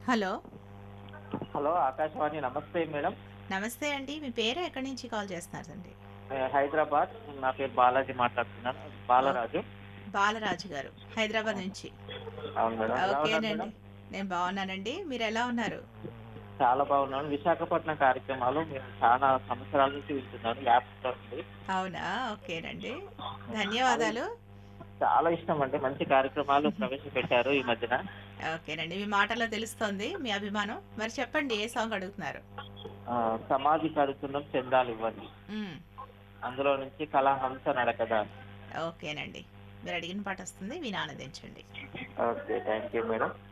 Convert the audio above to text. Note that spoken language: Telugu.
హలో హలో ఆకాశవాణి నమస్తే మేడం నమస్తే అండి మీ పేరు ఎక్కడి నుంచి కాల్ చేస్తున్నారండి ఏ, హైదరాబాద్ నా పేరు బాలాజీ మాట్లాడుతున్నాను బాలరాజు బాలరాజు గారు హైదరాబాద్ నుంచి అవును మేడం ఎలా ఉన్నారు ఓకేనండి మేడం? నేను బాగున్నానండి మీరు ఎలా ఉన్నారు చాలా బాగున్నాను విశాఖపట్నం కార్యక్రమాలు మేము చాలా సంవత్సరాల నుంచి వింటున్నాను ల్యాప్టాప్ ఉంది అవునా ఓకేనండి ధన్యవాదాలు చాలా ఇష్టం అండి మంచి కార్యక్రమాలు ప్రవేశపెట్టారు ఈ మధ్యన ఓకేనండి మీ మాటలో తెలుస్తోంది మీ అభిమానం మరి చెప్పండి ఏ సాంగ్ అడుగుతున్నారు ఆ, సమాధి కడుతున్నాం చందాలు ఇవ్వండి మ్, అందులో నుంచి కళాహంస నడకదా ఓకేనండి మీరు అడిగిన పాట వస్తుంది విని ఆనందించండి ఓకే థ్యాంక్ యూ మేడం